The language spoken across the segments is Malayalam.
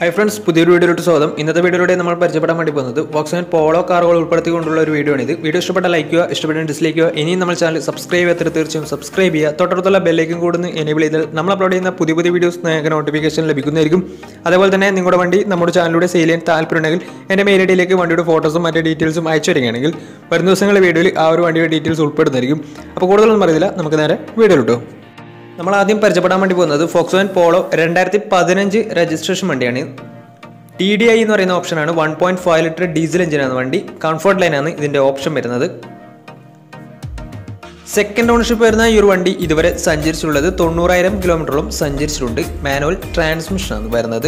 ഹൈ ഫ്രണ്ട്സ് പുതിയൊരു വീഡിയോയിലോട്ട് സ്വാഗതം ഇന്നത്തെ വീഡിയോയിലൂടെ നമ്മൾ പരിചയപ്പെടാൻ വേണ്ടി പോകുന്നത് വോക്സൻ പോളോ കാറുകൾ ഉൾപ്പെടുത്തിക്കൊണ്ടുള്ള ഒരു വീഡിയോ ആണ് ഇത് വീഡിയോ ഇഷ്ടപ്പെട്ട ലൈക്ക് ചെയ്യുക ഇഷ്ടപ്പെട്ട ഡിസ്ലൈക്ക് ചെയ്യുക ഇനിയും നമ്മൾ ചാനൽ സബ്സ്ക്രൈബ് ചെയ്യാത്ത തീർച്ചയായും സബ്സ്ക്രൈബ് ചെയ്യുക തൊട്ടടുത്തുള്ള ബെല്ലേക്കും കൂടുന്ന എനേബിൾ ചെയ്താൽ നമ്മൾ അപ്ലോഡ് ചെയ്യുന്ന പുതിയ പുതിയ വീഡിയോസ് നിങ്ങൾക്ക് നോട്ടിഫിക്കേഷൻ ലഭിക്കുന്നതായിരിക്കും അതേപോലെ തന്നെ നിങ്ങളുടെ വണ്ടി നമ്മുടെ ചാനലിലൂടെ സെയിൽ ചെയ്യാൻ താല്പര്യമുണ്ടെങ്കിൽ എൻ്റെ മെയിൽ ഐ ഡിയിലേക്ക് വണ്ടിയുടെ ഫോട്ടോസും മറ്റു ഡീറ്റെയിൽസും അയച്ചു തരികയാണെങ്കിൽ വരും ദിവസങ്ങളിലെ വീഡിയോയിൽ ആ ഒരു വണ്ടിയുടെ ഡീറ്റെയിൽസ് ഉൾപ്പെടുന്നതായിരിക്കും അപ്പോൾ കൂടുതലൊന്നും പറയുന്നില്ല നമുക്ക് നേരെ വീഡിയോയിലിട്ടോ നമ്മൾ ആദ്യം പരിചയപ്പെടാൻ വേണ്ടി പോകുന്നത് ഫോക്സോൻ പോളോ രണ്ടായിരത്തി പതിനഞ്ച് രജിസ്ട്രേഷൻ വണ്ടിയാണ് ടി ഡി ഐ എന്ന് പറയുന്ന ഓപ്ഷനാണ് one point five litre diesel എഞ്ചിനാണ് വണ്ടി കംഫർട്ട് ലൈനാണ് ഇതിന്റെ ഓപ്ഷൻ വരുന്നത് സെക്കൻഡ് ഓണർഷിപ്പ് വരുന്ന ഈ ഒരു വണ്ടി ഇതുവരെ സഞ്ചരിച്ചിട്ടുള്ളത് തൊണ്ണൂറായിരം കിലോമീറ്ററോളം സഞ്ചരിച്ചിട്ടുണ്ട് മാനുവൽ ട്രാൻസ്മിഷനാണ് വരുന്നത്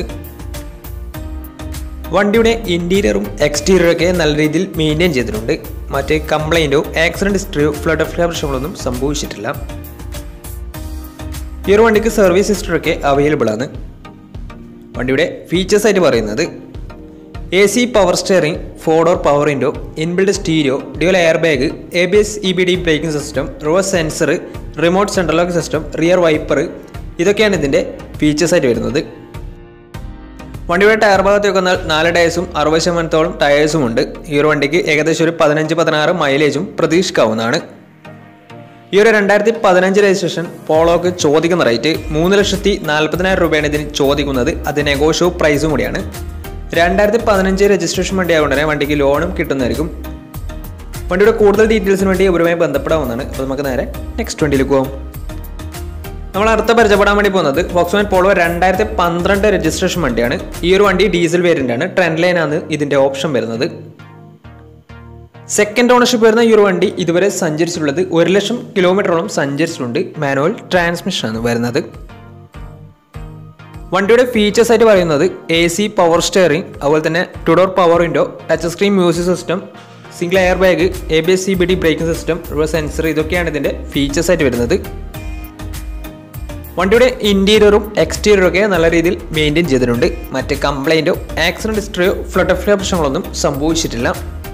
വണ്ടിയുടെ ഇന്റീരിയറും എക്സ്റ്റീരിയറും ഒക്കെ നല്ല രീതിയിൽ മെയിൻറ്റെയിൻ ചെയ്തിട്ടുണ്ട് മറ്റ് കംപ്ലൈൻറ്റോ ആക്സിഡന്റ് ഹിസ്റ്ററിയോ ഫ്ലഡ് ഓഫ് പ്രശ്നങ്ങളൊന്നും സംഭവിച്ചിട്ടില്ല ഈ ഒരു വണ്ടിക്ക് സർവീസ് ഹിസ്റ്ററി ഒക്കെ അവൈലബിൾ ആണ് വണ്ടിയുടെ ഫീച്ചേഴ്സ് ആയിട്ട് പറയുന്നത് A C power steering four door power window inbuilt stereo dual air bag A B S E B D braking system reverse sensor remote central lock system rear wiper ഇതൊക്കെയാണ് ഇതിൻ്റെ ഫീച്ചേഴ്സ് ആയിട്ട് വരുന്നത് വണ്ടിയുടെ ടയർ ഭാഗത്തേക്ക് വന്നാൽ നാല് ടയേഴ്സും അറുപത് ശതമാനത്തോളം ടയേഴ്സും ഉണ്ട് ഈ ഒരു വണ്ടിക്ക് ഏകദേശം ഒരു പതിനഞ്ച് പതിനാറ് മൈലേജും പ്രതീക്ഷിക്കാവുന്നതാണ് ഈ ഒരു രണ്ടായിരത്തി പതിനഞ്ച് രജിസ്ട്രേഷൻ പോളോക്ക് ചോദിക്കുന്ന റേറ്റ് മൂന്ന് ലക്ഷത്തി നാൽപ്പതിനായിരം രൂപയാണ് ഇതിന് ചോദിക്കുന്നത് അത് നെഗോഷ്യോ പ്രൈസും കൂടിയാണ് രണ്ടായിരത്തി പതിനഞ്ച് രജിസ്ട്രേഷൻ വണ്ടി ആയതുകൊണ്ട് തന്നെ വണ്ടിക്ക് ലോണും കിട്ടുന്നതായിരിക്കും വണ്ടിയുടെ കൂടുതൽ ഡീറ്റെയിൽസിന് വേണ്ടി ഇവരുമായി ബന്ധപ്പെടാവുന്നതാണ് അപ്പോൾ നമുക്ക് നേരെ നെക്സ്റ്റ് വണ്ടിയിലേക്ക് പോകാം നമ്മൾ അടുത്ത പരിചയപ്പെടാൻ വേണ്ടി പോകുന്നത് വോക്സ്വാൻ പോളോ രണ്ടായിരത്തി പന്ത്രണ്ട് രജിസ്ട്രേഷൻ വണ്ടിയാണ് ഈ ഒരു വണ്ടി ഡീസൽ വേരിയൻ്റ് ആണ് ട്രെൻഡ് ലൈനാണ് ഇതിൻ്റെ ഓപ്ഷൻ വരുന്നത് സെക്കൻഡ് ഓണർഷിപ്പ് വരുന്ന ഈ ഒരു വണ്ടി ഇതുവരെ സഞ്ചരിച്ചിട്ടുള്ളത് ഒരു ലക്ഷം കിലോമീറ്ററോളം സഞ്ചരിച്ചിട്ടുണ്ട് മാനുവൽ ട്രാൻസ്മിഷൻ ആണ് വരുന്നത് വണ്ടിയുടെ ഫീച്ചേഴ്സ് ആയിട്ട് പറയുന്നത് എ സി പവർ സ്റ്റിയറിംഗ് അതുപോലെ തന്നെ two door power window touch screen music system single air bag A B S C B D braking system reverse sensor ഇതൊക്കെയാണ് ഇതിൻ്റെ ഫീച്ചേഴ്സ് ആയിട്ട് വരുന്നത് വണ്ടിയുടെ ഇന്റീരിയറും എക്സ്റ്റീരിയറും ഒക്കെ നല്ല രീതിയിൽ മെയിൻറ്റെയിൻ ചെയ്തിട്ടുണ്ട് മറ്റ് കംപ്ലൈൻറ്റോ ആക്സിഡന്റ് ഹിസ്റ്ററിയോ ഫ്ലഡ് ഓഫ് പ്രശ്നങ്ങളൊന്നും സംഭവിച്ചിട്ടില്ല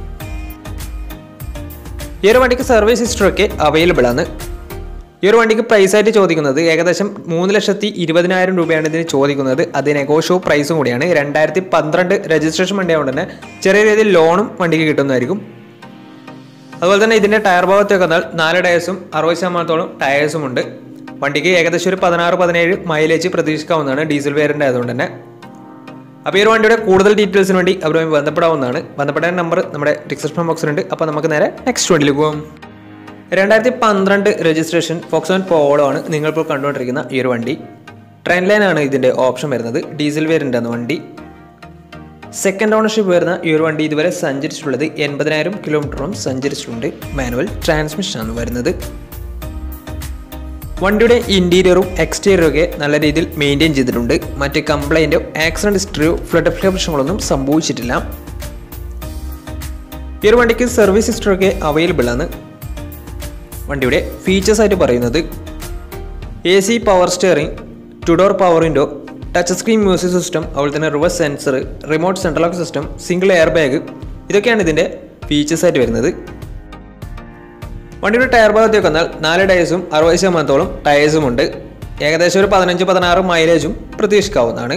ഈ ഒരു വണ്ടിക്ക് സർവീസ് ഹിസ്റ്ററി ഒക്കെ അവൈലബിൾ ആണ് ഈ ഒരു വണ്ടിക്ക് പ്രൈസ് ആയിട്ട് ചോദിക്കുന്നത് ഏകദേശം മൂന്ന് ലക്ഷത്തി ഇരുപതിനായിരം രൂപയാണ് ഇതിന് ചോദിക്കുന്നത് അത് നെഗോഷ്യോ പ്രൈസും കൂടിയാണ് രണ്ടായിരത്തി പന്ത്രണ്ട് രജിസ്ട്രേഷൻ വണ്ടി ആയതുകൊണ്ട് തന്നെ ചെറിയ രീതിയിൽ ലോണും വണ്ടിക്ക് കിട്ടുന്നതായിരിക്കും അതുപോലെ തന്നെ ഇതിൻ്റെ ടയർ ഭാഗത്തേക്ക് വന്നാൽ നാല് ടയേഴ്സും അറുപത് ശതമാനത്തോളം ടയേഴ്സും ഉണ്ട് വണ്ടിക്ക് ഏകദേശം ഒരു പതിനാറ് പതിനേഴ് മൈലേജ് പ്രതീക്ഷിക്കാവുന്നതാണ് ഡീസൽ വേരിയൻ്റ് ആയതുകൊണ്ട് തന്നെ അപ്പോൾ ഈ ഒരു വണ്ടിയുടെ കൂടുതൽ ഡീറ്റെയിൽസിന് വേണ്ടി അവരുമായി ബന്ധപ്പെടാവുന്നതാണ് ബന്ധപ്പെട്ട നമ്പർ നമ്മുടെ ഡിസ്ക്രിപ്ഷൻ ബോക്സിലുണ്ട് അപ്പോൾ നമുക്ക് നേരെ നെക്സ്റ്റ് വണ്ടിയിലേക്ക് പോകാം രണ്ടായിരത്തി പന്ത്രണ്ട് രജിസ്ട്രേഷൻ ഫോക്സോൺ പോളോ ആണ് നിങ്ങളിപ്പോൾ കണ്ടുകൊണ്ടിരിക്കുന്ന ഈ ഒരു വണ്ടി ട്രെയിൻ ലൈനാണ് ഇതിൻ്റെ ഓപ്ഷൻ വരുന്നത് ഡീസൽ വേരിയൻ്റ് ആണ് വണ്ടി സെക്കൻഡ് ഓണർഷിപ്പ് വരുന്ന ഈ ഒരു വണ്ടി ഇതുവരെ സഞ്ചരിച്ചിട്ടുള്ളത് എൺപതിനായിരം കിലോമീറ്ററോളം സഞ്ചരിച്ചിട്ടുണ്ട് മാനുവൽ ട്രാൻസ്മിഷനാണ് വരുന്നത് വണ്ടിയുടെ ഇന്റീരിയറും എക്സ്റ്റീരിയറും ഒക്കെ നല്ല രീതിയിൽ മെയിൻറ്റെയിൻ ചെയ്തിട്ടുണ്ട് മറ്റ് കംപ്ലൈൻറ്റോ ആക്സിഡന്റ് ഹിസ്റ്ററിയോ ഫ്ലഡ് ഓഫ് പ്രശ്നങ്ങളൊന്നും സംഭവിച്ചിട്ടില്ല ഈ ഒരു വണ്ടിക്ക് സർവീസ് ഹിസ്റ്ററി ഒക്കെ അവൈലബിൾ ആണ് വണ്ടിയുടെ ഫീച്ചേഴ്സ് ആയിട്ട് പറയുന്നത് A C power steering two door power window touch screen music system അതുപോലെ തന്നെ reverse sensor remote central lock system single air bag ഇതൊക്കെയാണ് ഇതിൻ്റെ ഫീച്ചേഴ്സ് ആയിട്ട് വരുന്നത് വണ്ടിയുടെ ടയർ ഭാഗത്തേക്ക് വന്നാൽ നാല് ടയേഴ്സും അറുപത് ശതമാനത്തോളം ടയേഴ്സും ഉണ്ട് ഏകദേശം ഒരു പതിനഞ്ച് പതിനാറ് മൈലേജും പ്രതീക്ഷിക്കാവുന്നതാണ്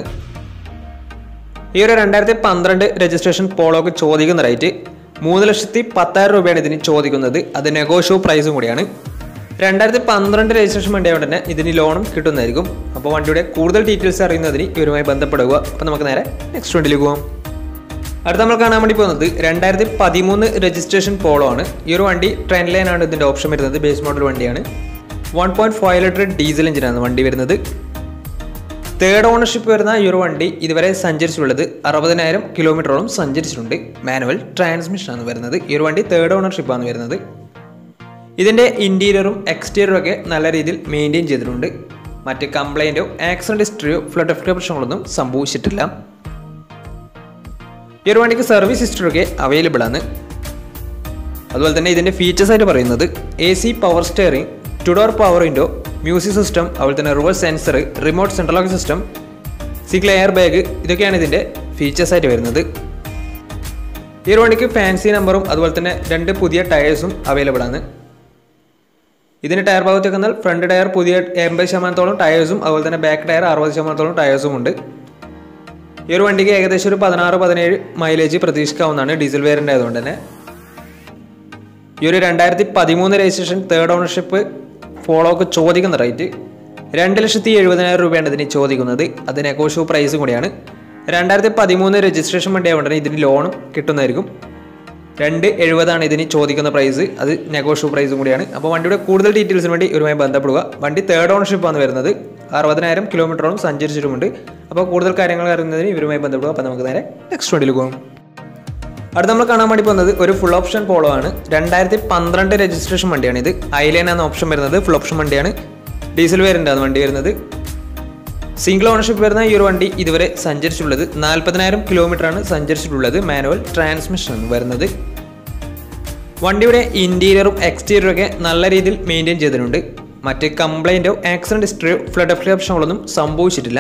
ഈ ഒരു രണ്ടായിരത്തി പന്ത്രണ്ട് രജിസ്ട്രേഷൻ പോളോക്ക് ചോദിക്കുന്ന റേറ്റ് മൂന്ന് ലക്ഷത്തി പത്തായിരം രൂപയാണ് ഇതിന് ചോദിക്കുന്നത് അത് നെഗോഷ്യോ പ്രൈസും കൂടിയാണ് രണ്ടായിരത്തി പന്ത്രണ്ട് രജിസ്ട്രേഷൻ വണ്ടി ആയതുകൊണ്ട് തന്നെ ഇതിന് ലോണും കിട്ടുന്നതായിരിക്കും അപ്പോൾ വണ്ടിയുടെ കൂടുതൽ ഡീറ്റെയിൽസ് അറിയുന്നതിന് ഇവരുമായി ബന്ധപ്പെടുക അപ്പോൾ നമുക്ക് നേരെ നെക്സ്റ്റ് വണ്ടിയിലേക്ക് പോകാം അടുത്ത നമ്മൾ കാണാൻ വേണ്ടി പോകുന്നത് രണ്ടായിരത്തി പതിമൂന്ന് രജിസ്ട്രേഷൻ പോളോ ആണ് ഈ ഒരു വണ്ടി ട്രെയിൻ ലൈൻ ആണ് ഇതിൻ്റെ ഓപ്ഷൻ വരുന്നത് ബേസ് മോഡൽ വണ്ടിയാണ് one point five litre diesel എഞ്ചിനാണ് വണ്ടി വരുന്നത് തേർഡ് ഓണർഷിപ്പ് വരുന്ന ഈ ഒരു വണ്ടി ഇതുവരെ സഞ്ചരിച്ചിട്ടുള്ളത് അറുപതിനായിരം കിലോമീറ്ററോളം സഞ്ചരിച്ചിട്ടുണ്ട് മാനുവൽ ട്രാൻസ്മിഷനാണ് വരുന്നത് ഈ ഒരു വണ്ടി തേർഡ് ഓണർഷിപ്പാണ് വരുന്നത് ഇതിൻ്റെ ഇൻറ്റീരിയറും എക്സ്റ്റീരിയറും ഒക്കെ നല്ല രീതിയിൽ മെയിൻറ്റെയിൻ ചെയ്തിട്ടുണ്ട് മറ്റ് കംപ്ലൈൻറ്റോ ആക്സിഡൻറ്റ് ഹിസ്റ്ററിയോ ഫ്ലഡ് ഓഫ് പ്രശ്നങ്ങളൊന്നും സംഭവിച്ചിട്ടില്ല ഈ ഒരു വണ്ടിക്ക് സർവീസ് ഹിസ്റ്ററി ഒക്കെ അവൈലബിൾ ആണ് അതുപോലെ തന്നെ ഇതിൻ്റെ ഫീച്ചേഴ്സ് ആയിട്ട് പറയുന്നത് A C power steering two door power window music system അതുപോലെ തന്നെ reverse sensor remote central lock system single air bag ഇതൊക്കെയാണ് ഇതിൻ്റെ ഫീച്ചേഴ്സ് ആയിട്ട് വരുന്നത് ഈ ഒരു വണ്ടിക്ക് ഫാൻസി നമ്പറും അതുപോലെ തന്നെ രണ്ട് പുതിയ ടയേഴ്സും അവൈലബിൾ ആണ് ഇതിന് ടയർ ഭാഗത്തേക്ക് വന്നാൽ ഫ്രണ്ട് ടയർ പുതിയ എൺപത് ശതമാനത്തോളം ടയേഴ്സും അതുപോലെ തന്നെ ബാക്ക് ടയർ അറുപത് ശതമാനത്തോളം ടയേഴ്സും ഉണ്ട് ഈ ഒരു വണ്ടിക്ക് ഏകദേശം ഒരു പതിനാറ് പതിനേഴ് മൈലേജ് പ്രതീക്ഷിക്കാവുന്നതാണ് ഡീസൽ വേരിയൻ്റ് ആയതുകൊണ്ട് തന്നെ ഈ ഒരു രണ്ടായിരത്തി പതിമൂന്ന് രജിസ്ട്രേഷൻ തേർഡ് ഓണർഷിപ്പ് ഫോളോക്ക് ചോദിക്കുന്ന റേറ്റ് രണ്ട് ലക്ഷത്തി എഴുപതിനായിരം രൂപയാണ് ഇതിന് ചോദിക്കുന്നത് അത് നെഗോഷ്യബിൾ പ്രൈസും കൂടിയാണ് രണ്ടായിരത്തി പതിമൂന്ന് രജിസ്ട്രേഷൻ വണ്ടി ആയതുകൊണ്ട് തന്നെ ഇതിന് ലോണും കിട്ടുന്നതായിരിക്കും രണ്ട് എഴുപതാണ് ഇതിന് ചോദിക്കുന്ന പ്രൈസ് അത് നെഗോഷ്യബിൾ പ്രൈസും കൂടിയാണ് അപ്പോൾ വണ്ടിയുടെ കൂടുതൽ ഡീറ്റെയിൽസിന് വേണ്ടി ഇവരുമായി ബന്ധപ്പെടുക വണ്ടി തേർഡ് ഓണർഷിപ്പ് ആണ് വരുന്നത് അറുപതിനായിരം കിലോമീറ്ററോളം സഞ്ചരിച്ചിട്ടുമുണ്ട് അപ്പോൾ കൂടുതൽ കാര്യങ്ങൾ അറിയുന്നതിന് ഇവരുമായി ബന്ധപ്പെടുക അപ്പോൾ നമുക്ക് നേരെ നെക്സ്റ്റ് വണ്ടിയിൽ പോകും അടുത്ത നമ്മൾ കാണാൻ വേണ്ടി പോകുന്നത് ഒരു ഫുൾ ഓപ്ഷൻ പോളോ ആണ് രണ്ടായിരത്തി പന്ത്രണ്ട് രജിസ്ട്രേഷൻ വണ്ടിയാണ് ഇത് ഐലൈൻ എന്ന ഓപ്ഷൻ വരുന്നത് ഫുൾ ഓപ്ഷൻ വണ്ടിയാണ് ഡീസൽ വേരിയൻ്റ് ആണ് വണ്ടി വരുന്നത് സിംഗിൾ ഓണർഷിപ്പ് വരുന്ന ഈ ഒരു വണ്ടി ഇതുവരെ സഞ്ചരിച്ചിട്ടുള്ളത് നാൽപ്പതിനായിരം കിലോമീറ്റർ ആണ് സഞ്ചരിച്ചിട്ടുള്ളത് മാനുവൽ ട്രാൻസ്മിഷൻ ആണ് വരുന്നത് വണ്ടിയുടെ ഇന്റീരിയറും എക്സ്റ്റീരിയറും ഒക്കെ നല്ല രീതിയിൽ മെയിൻറ്റെയിൻ ചെയ്തിട്ടുണ്ട് മറ്റ് കംപ്ലൈൻറ്റോ ആക്സിഡന്റ് ഹിസ്റ്ററിയോ ഫ്ലഡ് ഫ്ലഡ് ഓപ്ഷനുകളൊന്നും സംഭവിച്ചിട്ടില്ല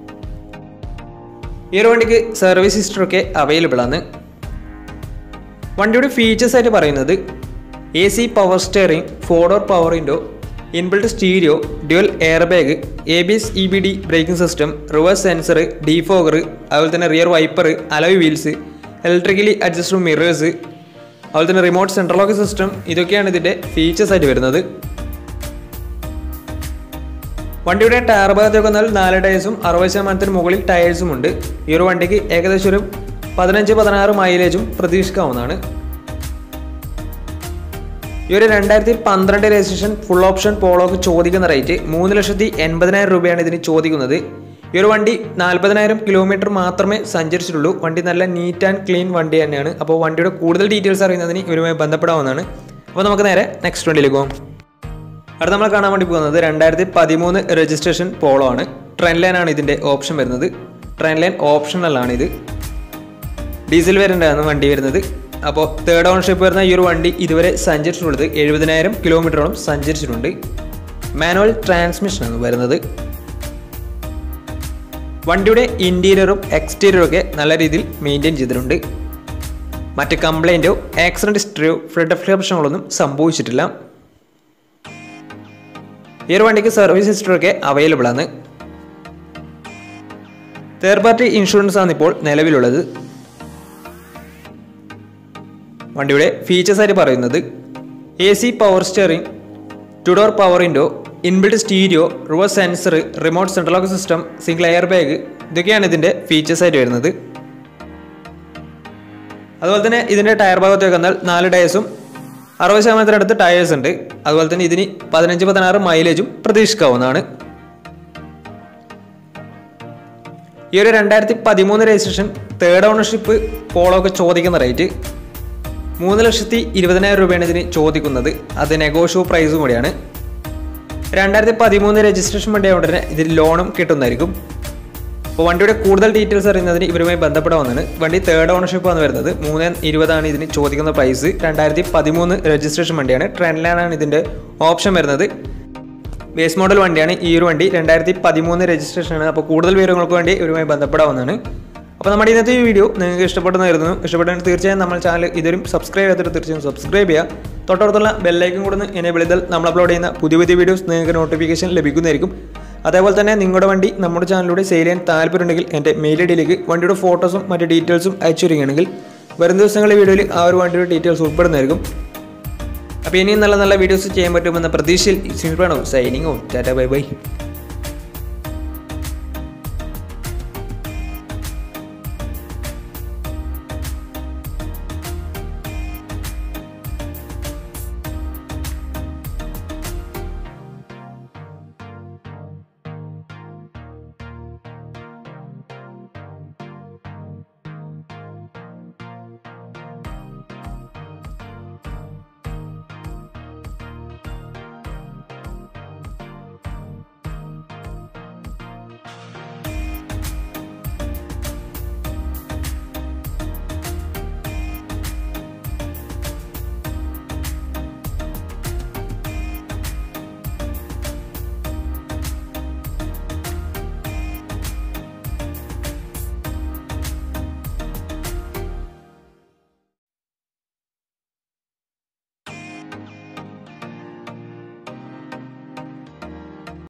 ഈ ഒരു വണ്ടിക്ക് സർവീസ് ഹിസ്റ്ററി ഒക്കെ അവൈലബിൾ ആണ് വണ്ടിയുടെ ഫീച്ചേഴ്സ് ആയിട്ട് പറയുന്നത് A C power steering four door power window inbuilt stereo dual air bag A B S E B D braking system reverse sensor defogger അതുപോലെ തന്നെ rear wiper alloy wheels electrically adjusted mirrors അതുപോലെ തന്നെ റിമോട്ട് സെൻട്രൽ ലോക്ക് സിസ്റ്റം ഇതൊക്കെയാണ് ഇതിൻ്റെ ഫീച്ചേഴ്സ് ആയിട്ട് വരുന്നത് വണ്ടിയുടെ ടയർ ഭാഗത്തേക്ക് വന്നാൽ നാല് ടയേഴ്സും അറുപത് ശതമാനത്തിന് മുകളിൽ ടയേഴ്സും ഉണ്ട് ഈ ഒരു വണ്ടിക്ക് ഏകദേശം ഒരു പതിനഞ്ച് പതിനാറ് മൈലേജും പ്രതീക്ഷിക്കാവുന്നതാണ് ഈ ഒരു രണ്ടായിരത്തി പന്ത്രണ്ട് രജിസ്ട്രേഷൻ ഫുൾ ഓപ്ഷൻ പോളോക്ക് ചോദിക്കുന്ന റേറ്റ് മൂന്ന് ലക്ഷത്തി എൺപതിനായിരം രൂപയാണ് ഇതിന് ചോദിക്കുന്നത് ഈ ഒരു വണ്ടി നാൽപ്പതിനായിരം കിലോമീറ്റർ മാത്രമേ സഞ്ചരിച്ചിട്ടുള്ളൂ വണ്ടി നല്ല നീറ്റ് ആൻഡ് ക്ലീൻ വണ്ടി തന്നെയാണ് അപ്പോൾ വണ്ടിയുടെ കൂടുതൽ ഡീറ്റെയിൽസ് അറിയുന്നതിന് ഇവരുമായി ബന്ധപ്പെടാവുന്നതാണ് അപ്പോൾ നമുക്ക് നേരെ നെക്സ്റ്റ് വണ്ടിയിലേക്ക് പോകും അടുത്ത നമ്മൾ കാണാൻ വേണ്ടി പോകുന്നത് രണ്ടായിരത്തി പതിമൂന്ന് രജിസ്ട്രേഷൻ പോളോ ആണ് ട്രെയിൻ ലൈൻ ആണ് ഇതിൻ്റെ ഓപ്ഷൻ വരുന്നത് ട്രെയിൻ ലൈൻ ഓപ്ഷണലാണ് ഇത് ഡീസൽ വേരിയൻ്റാണ് വണ്ടി വരുന്നത് അപ്പോൾ തേർഡ് ഓണർഷിപ്പ് വരുന്ന ഈ ഒരു വണ്ടി ഇതുവരെ സഞ്ചരിച്ചിട്ടുള്ളത് എഴുപതിനായിരം കിലോമീറ്ററോളം സഞ്ചരിച്ചിട്ടുണ്ട് മാനുവൽ ട്രാൻസ്മിഷനാണ് വരുന്നത് വണ്ടിയുടെ ഇൻറ്റീരിയറും എക്സ്റ്റീരിയറും ഒക്കെ നല്ല രീതിയിൽ മെയിൻറ്റെയിൻ ചെയ്തിട്ടുണ്ട് മറ്റ് കംപ്ലൈൻറ്റോ ആക്സിഡൻറ്റ് ഹിസ്റ്ററിയോ ഫ്ലഡ് പ്രശ്നങ്ങളൊന്നും സംഭവിച്ചിട്ടില്ല ഈ ഒരു വണ്ടിക്ക് സർവീസ് ഹിസ്റ്ററി ഒക്കെ അവൈലബിൾ ആണ് തേർഡ് പാർട്ടി ഇൻഷുറൻസ് ആണ് ഇപ്പോൾ നിലവിലുള്ളത് വണ്ടിയുടെ ഫീച്ചേഴ്സ് ആയിട്ട് പറയുന്നത് A C power steering two door power window inbuilt stereo reverse sensor remote central lock system single air bag ഇതൊക്കെയാണ് ഇതിൻ്റെ ഫീച്ചേഴ്സ് ആയിട്ട് വരുന്നത് അതുപോലെ തന്നെ ഇതിൻ്റെ ടയർ ഭാഗത്തേക്ക് വന്നാൽ നാല് ടയേഴ്സും അറുപത് ശതമാനത്തിനടുത്ത് ടയേഴ്സ് ഉണ്ട് അതുപോലെ തന്നെ ഇതിന് പതിനഞ്ച് പതിനാറ് മൈലേജും പ്രതീക്ഷിക്കാവുന്നതാണ് ഈ ഒരു രണ്ടായിരത്തി പതിമൂന്ന് രജിസ്ട്രേഷൻ തേർഡ് ഓണർഷിപ്പ് പോളോക്ക് ചോദിക്കുന്ന റേറ്റ് മൂന്ന് ലക്ഷത്തി ഇരുപതിനായിരം രൂപയാണ് ഇതിന് ചോദിക്കുന്നത് അത് നെഗോഷ്യബിൾ പ്രൈസും കൂടിയാണ് രണ്ടായിരത്തി പതിമൂന്ന് രജിസ്ട്രേഷൻ വണ്ടി ആയതുകൊണ്ട് തന്നെ ഇതിൽ ലോണും കിട്ടുന്നതായിരിക്കും അപ്പോൾ വണ്ടിയുടെ കൂടുതൽ ഡീറ്റെയിൽസ് അറിയുന്നതിന് ഇവരുമായി ബന്ധപ്പെടാവുന്നതാണ് വണ്ടി തേർഡ് ഓണർഷിപ്പ് ആണ് വരുന്നത് മൂന്ന് ഇരുപതാണ് ഇതിന് ചോദിക്കുന്ന പ്രൈസ് രണ്ടായിരത്തി പതിമൂന്ന് രജിസ്ട്രേഷൻ വണ്ടിയാണ് ട്രെൻഡിലാണ് ഇതിൻ്റെ ഓപ്ഷൻ വരുന്നത് ബേസ് മോഡൽ വണ്ടിയാണ് ഈ ഒരു വണ്ടി രണ്ടായിരത്തി പതിമൂന്ന് രജിസ്ട്രേഷൻ ആണ് അപ്പോൾ കൂടുതൽ വിവരങ്ങൾക്ക് വേണ്ടി ഇവരുമായി ബന്ധപ്പെടാവുന്നതാണ് അപ്പോൾ നമ്മുടെ ഇന്നത്തെ ഈ വീഡിയോ നിങ്ങൾക്ക് ഇഷ്ടപ്പെടുന്നതായിരുന്നു ഇഷ്ടപ്പെട്ടെങ്കിൽ തീർച്ചയായും നമ്മൾ ചാനൽ ഇതുവരും സബ്സ്ക്രൈബ് ചെയ്തിട്ട് തീർച്ചയായും സബ്സ്ക്രൈബ് ചെയ്യുക തൊട്ടടുത്തുള്ള ബെല്ലൈക്കും കൂടെ എനേബിൾ ചെയ്താൽ നമ്മൾ അപ്ലോഡ് ചെയ്യുന്ന പുതിയ പുതിയ വീഡിയോസ് നിങ്ങൾക്ക് നോട്ടിഫിക്കേഷൻ ലഭിക്കുന്നതായിരിക്കും അതേപോലെ തന്നെ നിങ്ങളുടെ വണ്ടി നമ്മുടെ ചാനലിലൂടെ സെയിൽ ചെയ്യാൻ താല്പര്യമുണ്ടെങ്കിൽ എൻ്റെ മെയിൽ ഐ ഡിയിലേക്ക് വണ്ടിയുടെ ഫോട്ടോസും മറ്റ് ഡീറ്റെയിൽസും അയച്ചു തരികയാണെങ്കിൽ വരും ദിവസങ്ങളിലെ വീഡിയോയിൽ ആ ഒരു വണ്ടിയുടെ ഡീറ്റെയിൽസ് ഉൾപ്പെടുന്നതായിരിക്കും അപ്പോൾ ഇനിയും നല്ല നല്ല വീഡിയോസ് ചെയ്യാൻ പറ്റുമെന്ന പ്രതീക്ഷയിൽ സൈനിങ് ഓ ടാറ്റ ബൈ ബൈ